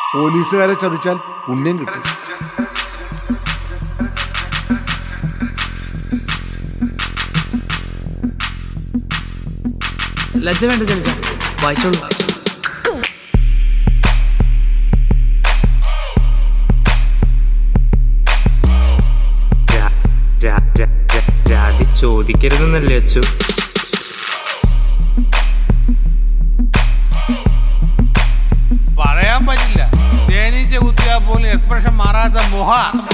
പോലീസുകാരെ ചതിച്ചാൽ പുണ്യം കിട്ടും ലജ്ജ വേണ്ട ചലിച്ച വായിച്ചോളൂ ജാ- ജാ- ജാ- ജാ- ജാതി ചോദിക്കരുതെന്നല്ലേ അച്ചു പറയാൻ പറ്റില്ല തേനീച്ച കുത്തിയാ പോലും എക്സ്പ്രഷൻ മാറാത്ത മുഖ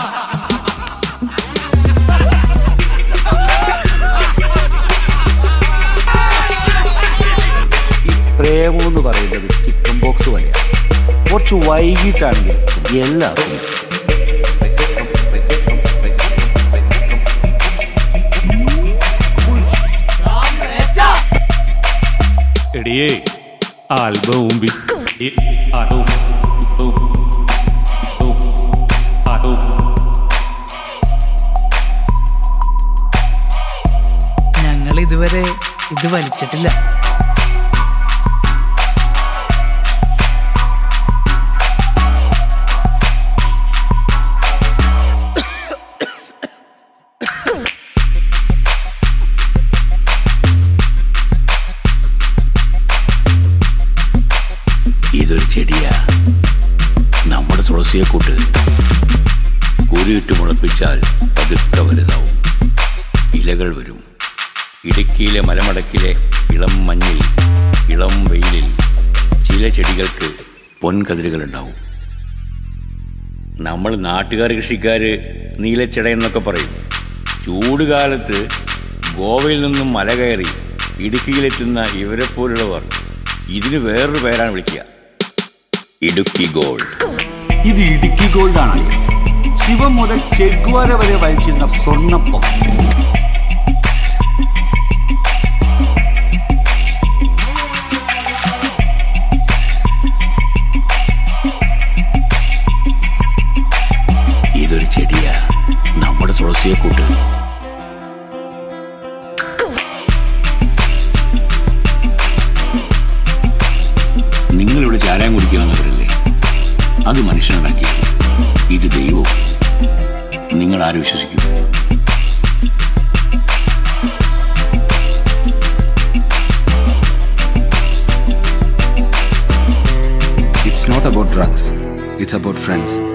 ഈ പ്രേമം എന്ന് പറയുന്നത് ചിക്കൻ ബോക്സ് പോലെയാണ് കുറച്ച് വൈകിട്ടാണെങ്കിൽ എല്ലാവർക്കും എടിയേ ആൽബവും ബി ഈ അതും ഉം, ഉം, അതും ഞങ്ങൾ ഇതുവരെ ഇത് വലിച്ചിട്ടില്ല ഇതൊരു ചെടിയാ നമ്മുടെ തുളസിയെ കൂട്ട് കുരുയിട്ട് മുളപ്പിച്ചാൽ പതുക്കെ വലുതാവും ഇലകൾ വരും ഇടുക്കിയിലെ മലമടക്കിലെ ഇളം മഞ്ഞിൽ ഇളം വെയിലിൽ ചില ചെടികൾക്ക് പൊൻകതിരുകളുണ്ടാവും നമ്മൾ നാട്ടുകാർ കൃഷിക്കാര് നീലച്ചട എന്നൊക്കെ പറയും ചൂടുകാലത്ത് ഗോവയിൽ നിന്നും മല കയറി ഇടുക്കിയിലെത്തുന്ന ഇവരെ പോലുള്ളവർ ഇതിന് വേറൊരു പേരാണ് വിളിക്കുക ഇടുക്കി ഗോൾഡ് ഇത് ഇടുക്കി ഗോൾഡ് ആണ് ശിവം മുതൽ ചെഗ്വാര വരെ വലിച്ചിരുന്ന സ്വർണ്ണപ്പം ഇതൊരു ചെടിയാ നമ്മുടെ തുളസിയെ കൂട്ട് നിങ്ങളിവിടെ ചാരായം കുടിക്കാവുന്നവരല്ലേ അത് മനുഷ്യനുണ്ടാക്കി ഇത് ദൈവവും നിങ്ങൾ ആര് വിശ്വസിക്കും It's not about drugs, it's about friends.